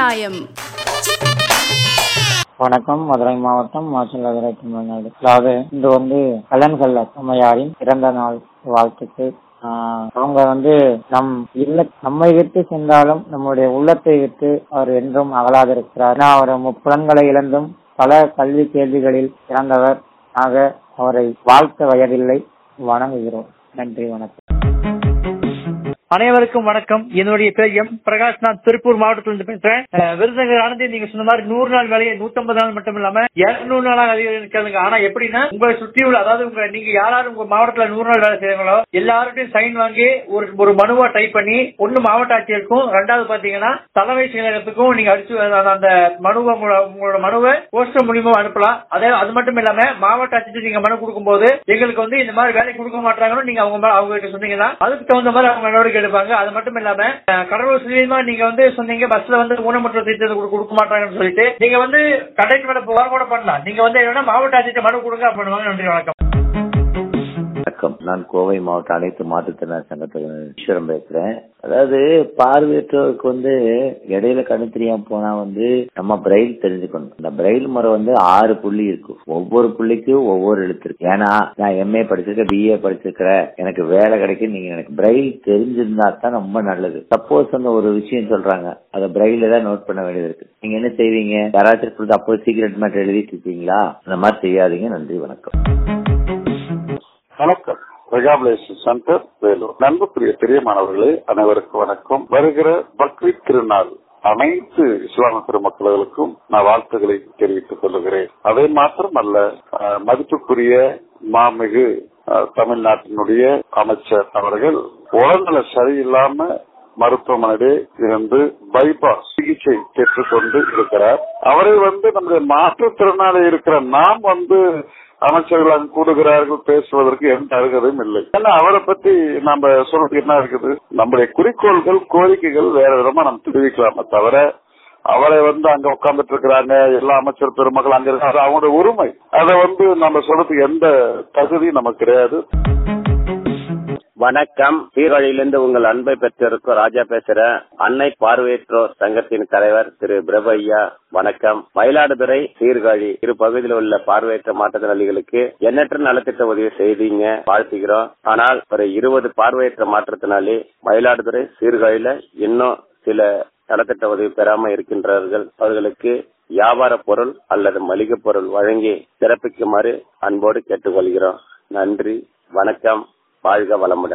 நியாயம் வணக்கம் மதுரை மாவட்டம் மாசிலாதுரை தமிழ்நாடு அதாவது இன்று வந்து கலன்கல்ல அம்மையாரின் பிறந்த நாள் வாழ்த்துக்கு ஆஹ் அவங்க வந்து நம் இல்ல நம்மை விட்டு சென்றாலும் நம்முடைய உள்ளத்தை விட்டு அவர் என்றும் அகலாதிருக்கிறார் ஏன்னா அவர் முப்புலன்களை இழந்தும் பல கல்வி கேள்விகளில் சிறந்தவர் ஆக அவரை வாழ்த்த வயதில்லை வணங்குகிறோம் நன்றி வணக்கம் அனைவருக்கும் வணக்கம் என்னுடைய பேர் எம் பிரகாஷ் நான் திருப்பூர் மாவட்டத்திலிருந்து பேசுறேன் அஹ், விருதுநகர் ஆனந்தி நீங்க சொன்ன மாதிரி நூறு நாள் வேலையை நூத்தம்பது நாள் மட்டும் இல்லாம இருநூறு நாளாக அதிகரிக்காதுங்க ஆனா எப்படின்னா உங்களை சுற்றி உள்ள அதாவது உங்க நீங்க யாராரும் உங்க மாவட்டத்துல நூறு நாள் வேலை செய்யறீங்களோ எல்லாருடையும் சைன் வாங்கி ஒரு ஒரு மனுவா டைப் பண்ணி ஒண்ணு மாவட்ட ஆட்சியருக்கும் ரெண்டாவது பாத்தீங்கன்னா தலைமை செயலகத்துக்கும் நீங்க அடிச்சு அந்த- அந்த மனுவை உங்களோட உங்களோட மனுவை போஸ்டர் மூலியமா அனுப்பலாம் அதே அது மட்டும் இல்லாம மாவட்ட ஆட்சியர் நீங்க மனு கொடுக்கும்போது எங்களுக்கு வந்து இந்த மாதிரி வேலை கொடுக்க மாட்டாங்கன்னு நீங்க அவங்க மேல- அவங்க கிட்ட சொன்னீங்கன்னா அதுக்கு தகுந்த மாதிரி அவங்க நடவடிக்கை எடுப்பாங்க அது மட்டும் இல்லாம அஹ், கடலூர் சுயமா நீங்க வந்து சொன்னீங்க பஸ்ல வந்து ஊனமுற்ற தீர்த்தது கொடுக்க மாட்டாங்கன்னு சொல்லிட்டு நீங்க வந்து கண்டக்டர் மேல புகார் கூட பண்ணலாம் நீங்க வந்து என்னன்னா மாவட்ட ஆட்சியர் மனு கொடுங்க பண்ணுவாங்க நன்றி வணக்கம் வணக்கம் நான் கோவை மாவட்ட அனைத்து மாற்றுத்திறனாளி சங்கத்தில் ஈஸ்வரம் பேசுறேன் அதாவது பார்வையற்றோருக்கு வந்து இடையில கண்ணு தெரியாம போனா வந்து நம்ம பிரெயில் தெரிஞ்சுக்கணும் இந்த பிரெயில் முறை வந்து ஆறு புள்ளி இருக்கும் ஒவ்வொரு புள்ளிக்கும் ஒவ்வொரு எழுத்து இருக்கு ஏன்னா நான் எம்ஏ படிச்சிருக்கேன் பிஏ படிச்சிருக்கிறேன் எனக்கு வேலை கிடைக்கும் நீங்க எனக்கு பிரெயில் தெரிஞ்சிருந்தா தான் ரொம்ப நல்லது சப்போஸ் அந்த ஒரு விஷயம் சொல்றாங்க அதை பிரெயில தான் நோட் பண்ண வேண்டியது இருக்கு நீங்க என்ன செய்வீங்க யாராச்சும் கொடுத்து அப்போ சீக்கிரட் மேட்டர் எழுதிட்டு இருக்கீங்களா அந்த மாதிரி செய்யாதீங்க நன்றி வணக்கம் வணக்கம் ரெகாபிலேஷன் சென்டர் வேலூர் நண்புக்குரிய பெரிய மாணவர்களே அனைவருக்கும் வணக்கம் வருகிற பக்ரீத் திருநாள் அனைத்து இஸ்லாமிய பெருமக்களுக்கும் நான் வாழ்த்துக்களை தெரிவித்துக் கொள்கிறேன் அதை மாத்திரமல்ல அஹ், மதிப்புக்குரிய மாமிகு அஹ், தமிழ்நாட்டினுடைய அமைச்சர் அவர்கள் உடல்நல சரியில்லாம மருத்துவமனையிலே இருந்து பைபாஸ் சிகிச்சை பெற்றுக்கொண்டு இருக்கிறார் அவரை வந்து நம்முடைய மாற்றுத்திறனாளி இருக்கிற நாம் வந்து அமைச்சர்கள் அங்கு கூடுகிறார்கள் பேசுவதற்கு எந்த அருகதையும் இல்லை ஏன்னா அவரை பத்தி நம்ம சொல்றது என்ன இருக்குது நம்முடைய குறிக்கோள்கள் கோரிக்கைகள் வேற விதமா நம்ம தெரிவிக்கலாமே தவிர அவரை வந்து அங்க உட்கார்ந்துட்டு இருக்கிறாங்க எல்லா அமைச்சர் பெருமக்கள் அங்க இருக்காங்க அது அவங்களுடைய உரிமை அதை வந்து நம்ம சொல்றதுக்கு எந்த தகுதியும் நமக்கு கிடையாது வணக்கம் சீர்காழியிலிருந்து உங்கள் அன்பை பெற்றிருக்கும் ராஜா பேசுறேன் அன்னை பார்வையற்றோர் சங்கத்தின் தலைவர் திரு பிரபு ஐயா வணக்கம் மயிலாடுதுறை சீர்காழி இரு பகுதியில் உள்ள பார்வையற்ற மாற்றுத்திறனாளிகளுக்கு எண்ணற்ற நலத்திட்ட உதவி செய்தீங்க வாழ்த்துகிறோம் ஆனால் ஒரு இருபது பார்வையற்ற மாற்றுத்திறனாளி மயிலாடுதுறை சீர்காழியில இன்னும் சில நலத்திட்ட உதவி பெறாம இருக்கின்றார்கள் அவர்களுக்கு வியாபார பொருள் அல்லது மளிகை பொருள் வழங்கி சிறப்பிக்குமாறு அன்போடு கேட்டுக்கொள்கிறோம் நன்றி வணக்கம் வாழ்க வளமுடன்